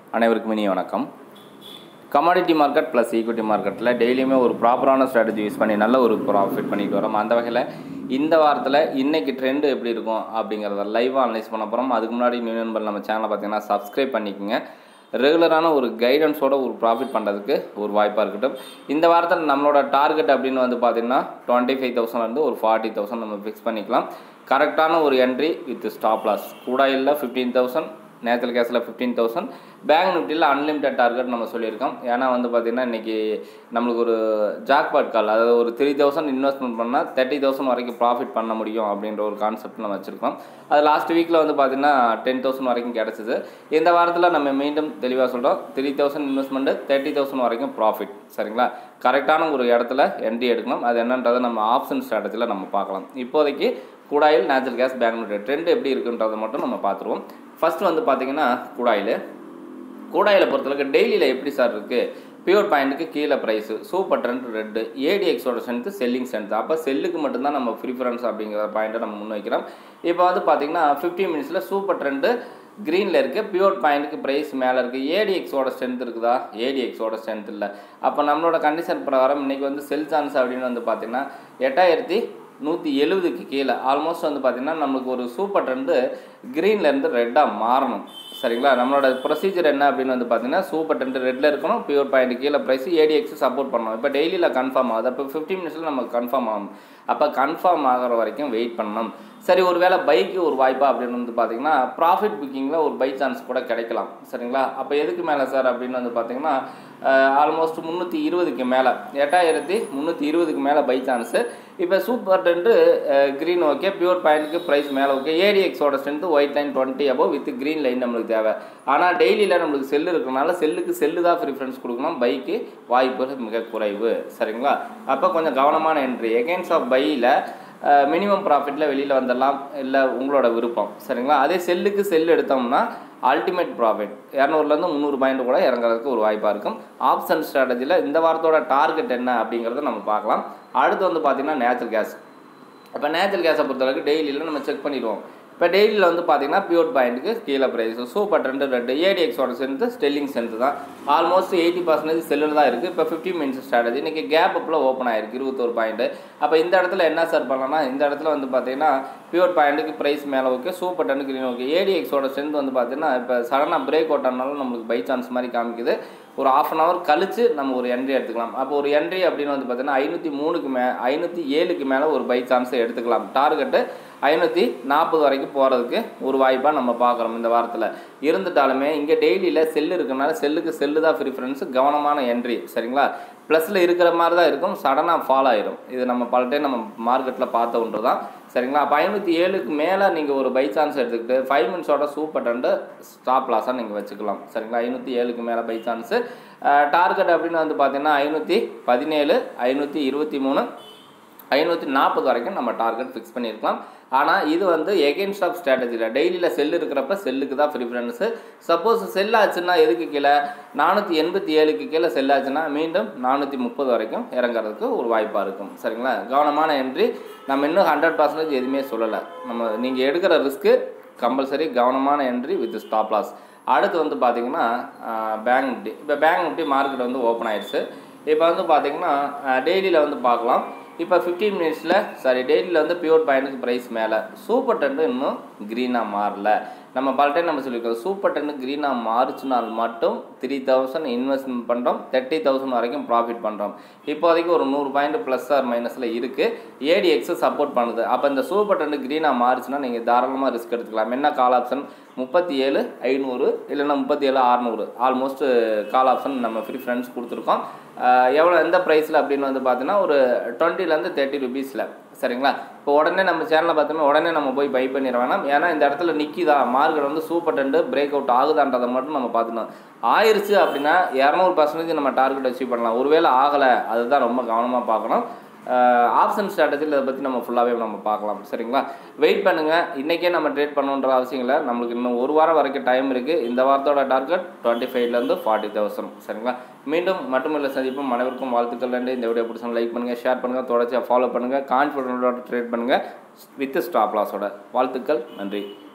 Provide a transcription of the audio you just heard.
அனைவருக்கும் இனிய வணக்கம் கமாடிட்டி மார்க்கெட் ப்ளஸ் ஈக்விட்டி மார்க்கெட்டில் டெய்லியுமே ஒரு ப்ராப்பரான ஸ்ட்ராட்டஜி யூஸ் பண்ணி நல்ல ஒரு ப்ராஃபிட் பண்ணிட்டு வரோம் அந்த வகையில் இந்த வாரத்தில் இன்னைக்கு ட்ரெண்டு எப்படி இருக்கும் அப்படிங்கிறத லைவாக அனலைஸ் பண்ண போகிறோம் அதுக்கு முன்னாடி நியூ நண்பர் நம்ம சேனலை பார்த்தீங்கன்னா சப்ஸ்கிரைப் பண்ணிக்கோங்க ரெகுலரான ஒரு கைடன்ஸோட ஒரு ப்ராஃபிட் பண்ணுறதுக்கு ஒரு வாய்ப்பாக இருக்கட்டும் இந்த வாரத்தில் நம்மளோட டார்கெட் அப்படின்னு வந்து பார்த்திங்கன்னா டுவெண்ட்டி ஃபைவ் தௌசண்ட்லேருந்து ஒரு ஃபார்ட்டி தௌசண்ட் நம்ம ஃபிக்ஸ் பண்ணிக்கலாம் கரெக்டான ஒரு என்ட்ரி வித் ஸ்டாப் லாஸ் கூடாயில் ஃபிஃப்டீன் தௌசண்ட் நேச்சுரல் கேஸில் ஃபிஃப்டீன் தௌசண்ட் பேங்க் நிஃப்டியில் அன்லிமிட்டட் டார்கெட் நம்ம சொல்லியிருக்கோம் ஏன்னா வந்து பார்த்திங்கன்னா இன்றைக்கி நம்மளுக்கு ஒரு ஜாக்பாட் கால் அதாவது ஒரு த்ரீ தௌசண்ட் இன்வெஸ்ட்மெண்ட் பண்ணால் தேர்ட்டி தௌசண்ட் வரைக்கும் ப்ராஃபிட் பண்ண முடியும் அப்படின்ற ஒரு கான்செப்ட் நம்ம வச்சுருக்கோம் அது லாஸ்ட் வீக்கில் வந்து பார்த்திங்கன்னா டென் தௌசண்ட் வரைக்கும் கிடச்சிது இந்த வாரத்தில் நம்ம மீண்டும் தெளிவாக சொல்கிறோம் three thousand investment thirty thousand வரைக்கும் ப்ராஃபிட் சரிங்களா கரெக்டான ஒரு இடத்துல என்ட்ரி எடுக்கணும் அது என்னன்றதை நம்ம ஆப்ஷன் ஸ்ட்ராட்டஜியில் நம்ம பார்க்கலாம் இப்போதைக்கு குடாயில் natural gas bank Nifty trend எப்படி இருக்குன்றதை மட்டும் நம்ம பார்த்துருவோம் ஃபஸ்ட்டு வந்து பார்த்திங்கன்னா குடாயில் கூடாயில் பொறுத்தளவுக்கு டெய்லியில் எப்படி சார் இருக்குது பியூர் பாயிண்ட்டுக்கு கீழே ப்ரைஸு சூப்பர் ட்ரெண்ட் ரெட்டு ஏடிஎக்ஸோட ஸ்ட்ரென்த்து செல்லிங் ஸ்ட்ரென்த் அப்போ செல்லுக்கு மட்டும்தான் நம்ம ப்ரிஃபரன்ஸ் அப்படிங்கிற பாயிண்ட்டை நம்ம முன்வைக்கிறோம் இப்போ வந்து பார்த்திங்கன்னா ஃபிஃப்டி மினிட்ஸில் சூப்பர் ட்ரெண்டு க்ரீனில் இருக்குது பியூர் பாயிண்ட்டுக்கு ப்ரைஸ் மேலே இருக்குது ஏடிஎக்ஸோட ஸ்ட்ரென்த் இருக்குதா ஏடிஎக்ஸோட ஸ்ட்ரென்த் இல்லை அப்போ நம்மளோட கண்டிஷன் பிரகாரம் இன்றைக்கி வந்து செல் சான்ஸ் அப்படின்னு வந்து பார்த்திங்கன்னா எட்டாயிரத்தி நூற்றி எழுபதுக்கு கீழே ஆல்மோஸ்ட் வந்து பார்த்திங்கன்னா நம்மளுக்கு ஒரு சூப்பர் ட்ரெண்டு க்ரீன்லேருந்து ரெட்டாக மாறணும் சரிங்களா நம்மளோட ப்ரொசீஜர் என்ன அப்படின்னு வந்து பார்த்தீங்கன்னா சூப்பர் டென்ட் ரெட்டில் இருக்கணும் பியூர் பாயிண்ட் கீழே ப்ரைஸ் ஏடிஎக்ஸ் சப்போர்ட் பண்ணணும் இப்போ டெய்லியில் கன்ஃபார்ம் ஆகுது அப்போ ஃபிஃப்டி மினிட்ஸில் நமக்கு கன்ஃபார்ம் ஆகும் அப்போ கன்ஃபார்ம் ஆகிற வரைக்கும் வெயிட் பண்ணணும் சரி ஒரு வேளை பைக்கு ஒரு வாய்ப்பா அப்படின்னு வந்து பார்த்தீங்கன்னா ப்ராஃபிட் புக்கிங்கில் ஒரு பை சான்ஸ் கூட கிடைக்கலாம் சரிங்களா அப்போ எதுக்கு மேலே சார் அப்படின்னு வந்து பார்த்தீங்கன்னா ஆல்மோஸ்ட் முந்நூற்றி இருபதுக்கு மேலே எட்டாயிரத்தி முந்நூற்றி இருபதுக்கு மேலே பை சான்ஸு இப்போ super trend green okay pure பாயிண்ட்டுக்கு ப்ரைஸ் மேலே ஓகே ஏடிஎக்ஸோட strength white line twenty above with green line நம்மளுக்கு தேவை ஆனால் டெய்லியில் நம்மளுக்கு செல்லு இருக்கிறனால செல்லுக்கு செல்லு தான் ப்ரிஃபரன்ஸ் கொடுக்கணும் பைக்கு வாய்ப்புகள் மிக குறைவு சரிங்களா அப்போ கொஞ்சம் கவனமான என்ட்ரி எகெயின்ஸ் ஆஃப் பையில் மினிமம் ப்ராஃபிட்டில் வெளியில் வந்துடலாம் இல்லை உங்களோட விருப்பம் சரிங்களா அதே செல்லுக்கு செல் எடுத்தோம்னா அல்டிமேட் ப்ராஃபிட் இரநூறுலேருந்து முந்நூறு பாயிண்ட் கூட இறங்குறதுக்கு ஒரு வாய்ப்பாக இருக்கும் ஆப்ஷன் ஸ்ட்ராட்டஜியில் இந்த வாரத்தோட டார்கெட் என்ன அப்படிங்கிறத நம்ம பார்க்கலாம் அடுத்து வந்து பார்த்திங்கன்னா நேச்சுரல் கேஸ் இப்போ நேச்சுரல் கேஸை பொறுத்தளவுக்கு டெய்லியில் நம்ம செக் பண்ணிடுவோம் இப்போ டெய்லியில் வந்து பார்த்தீங்கன்னா பியூர் பாயிண்ட்டுக்கு கீழே ப்ரைஸ் சூப்பர் ரெண்டு ரெண்டு ஏடிஎக்ஸோட ஸ்ட்ரென்த்து ஸ்டெல்லிங் ஸ்ட்ரென்த்து தான் ஆல்மோஸ்ட் எயிட்டி பர்சன்டேஜ் செல்லில் தான் இருக்குது இப்போ ஃபிஃப்டி மினிட்ஸ் ஸ்ட்ராட்டஜி இன்றைக்கி கேப் அப்பில் ஓப்பன் ஆயிருக்கு இருபத்தோரு பாயிண்ட்டு அப்போ இந்த இடத்துல என்ன சார் பண்ணலாம்னா இந்த இடத்துல வந்து பார்த்தீங்கன்னா பியூர் பாயிண்ட்டுக்கு ப்ரைஸ் மேலே okay super trend green okay ஏடிஎக்ஸோட ஸ்ட்ரென்த் வந்து பார்த்தீங்கன்னா இப்போ சடனாக பிரேக் அவுட் ஆனாலும் நம்மளுக்கு பை சான்ஸ் மாதிரி காமிக்குது ஒரு ஆஃப் அன் ஹவர் கழித்து நம்ம ஒரு என்ட்ரி எடுத்துக்கலாம் அப்போ ஒரு என்ட்ரி அப்படின்னு வந்து பார்த்தீங்கன்னா ஐநூற்றி மூணுக்கு மே ஐநூற்றி ஏழுக்கு மேலே ஒரு பை சான்ஸை எடுத்துக்கலாம் டார்கெட்டு ஐநூற்றி நாற்பது வரைக்கும் போகிறதுக்கு ஒரு வாய்ப்பாக நம்ம பார்க்குறோம் இந்த வாரத்தில் இருந்துட்டாலுமே இங்கே டெய்லியில் செல்லு இருக்கனால செல்லுக்கு செல்லு தான் ப்ரிஃபரன்ஸ் கவனமான என்ட்ரி சரிங்களா ப்ளஸில் இருக்கிற மாதிரி தான் இருக்கும் சடனாக ஃபால் ஆயிரும் இது நம்ம பல டைம் நம்ம மார்க்கெட்டில் பார்த்த ஒன்று தான் சரிங்களா அப்போ ஐநூற்றி ஏழுக்கு மேலே நீங்கள் ஒரு பை சான்ஸ் எடுத்துக்கிட்டு ஃபைவ் மினிட்ஸோட சூப்பர் டண்டு ஸ்டாப் லாஸாக நீங்கள் வச்சுக்கலாம் சரிங்களா ஐநூற்றி ஏழுக்கு மேலே பை சான்ஸு டார்கெட் அப்படின்னு வந்து பார்த்தீங்கன்னா ஐநூற்றி பதினேழு ஐநூற்றி இருபத்தி மூணு ஐநூற்றி நாற்பது வரைக்கும் நம்ம டார்கெட் ஃபிக்ஸ் பண்ணியிருக்கலாம் ஆனால் இது வந்து எகென்ஸ்ட் ஆஃப் ஸ்ட்ராட்டஜியில் டெய்லியில் செல் இருக்கிறப்ப செல்லுக்கு தான் ப்ரிஃபரன்ஸு சப்போஸ் செல் ஆச்சுன்னா எதுக்கு கீழே நானூற்றி எண்பத்தி ஏழுக்கு கீழே செல் ஆச்சுன்னா மீண்டும் நானூற்றி முப்பது வரைக்கும் இறங்குறதுக்கு ஒரு வாய்ப்பாக இருக்கும் சரிங்களா கவனமான என்ட்ரி நம்ம இன்னும் ஹண்ட்ரட் பர்சன்டேஜ் எதுவுமே சொல்லலை நம்ம நீங்கள் எடுக்கிற ரிஸ்க்கு கம்பல்சரி கவனமான என்ட்ரி வித் ஸ்டாப் லாஸ் அடுத்து வந்து பார்த்திங்கன்னா பேங்க் நிஃப்டி இப்போ பேங்க் நிஃப்டி மார்க்கெட் வந்து ஓப்பன் ஆயிடுச்சு இப்போ வந்து பார்த்திங்கன்னா டெய்லியில் வந்து பார்க்கலாம் இப்போ ஃபிஃப்டீன் மினிட்ஸில் சாரி டெய்லியில் வந்து பியூர் பாயிண்ட்டுக்கு ப்ரைஸ் மேலே சூப்பர் டென்னு இன்னும் க்ரீனாக மாறல நம்ம பல டைம் நம்ம சொல்லியிருக்கோம் சூப்பர் டென்னு க்ரீனாக மாறுச்சுனால் மட்டும் த்ரீ தௌசண்ட் இன்வெஸ்ட்மெண்ட் பண்ணுறோம் தேர்ட்டி தௌசண்ட் வரைக்கும் ப்ராஃபிட் பண்ணுறோம் இப்போதைக்கு ஒரு நூறு பாயிண்ட் ப்ளஸ் ஆர் மைனஸில் இருக்குது ஏடிஎக்ஸு சப்போர்ட் பண்ணுது அப்போ இந்த சூப்பர் டென்னு க்ரீனாக மாறுச்சுன்னா நீங்கள் தாராளமாக ரிஸ்க் எடுத்துக்கலாம் என்ன கால் ஆப்ஷன் முப்பத்தி ஏழு ஐநூறு இல்லைன்னா முப்பத்தி ஏழு அறநூறு ஆல்மோஸ்ட் கால் ஆப்ஷன் நம்ம ஃப்ரீ ஃப்ரெண்ட்ஸ் கொடுத்துருக்கோம் எவ்வளோ எந்த ப்ரைஸில் அப்படின்னு வந்து பார்த்தீங்கன்னா ஒரு டுவெண்ட்டிலேருந்து தேர்ட்டி ருபீஸில் சரிங்களா இப்போ உடனே நம்ம சேனலில் பார்த்தோம்னா உடனே நம்ம போய் பை பண்ணிட வேணாம் ஏன்னா இந்த இடத்துல நிற்கிதா மார்க்கெட் வந்து சூப்பர் டெண்டு பிரேக் அவுட் ஆகுதான்றதை மட்டும் நம்ம பார்த்துக்கணும் ஆயிடுச்சு அப்படின்னா இரநூறு பர்சன்டேஜ் நம்ம டார்கெட் அச்சீவ் பண்ணலாம் ஒருவேளை ஆகலை அதுதான் ரொம்ப கவனமாக பார்க்கணும் ஆப்ஷன் ஸ்ட்ராட்டஜியில் இதை பற்றி நம்ம ஃபுல்லாகவே நம்ம பார்க்கலாம் சரிங்களா வெயிட் பண்ணுங்கள் இன்றைக்கே நம்ம ட்ரேட் பண்ணணுன்ற அவசியம் இல்லை நம்மளுக்கு இன்னும் ஒரு வாரம் வரைக்கும் டைம் இருக்குது இந்த வாரத்தோட டார்கெட் டுவெண்ட்டி ஃபைவ்லேருந்து ஃபார்ட்டி தௌசண்ட் சரிங்களா மீண்டும் மட்டுமில்லை சந்திப்பும் அனைவருக்கும் வாழ்த்துக்கள் நன்றி இந்த வீடியோ பிடிச்சா லைக் பண்ணுங்கள் ஷேர் பண்ணுங்கள் தொடர்ச்சியாக ஃபாலோ பண்ணுங்கள் கான்ஃபிடென்ட்டோட ட்ரேட் பண்ணுங்கள் வித் ஸ்டாப் லாஸோட வாழ்த்துக்கள் நன்றி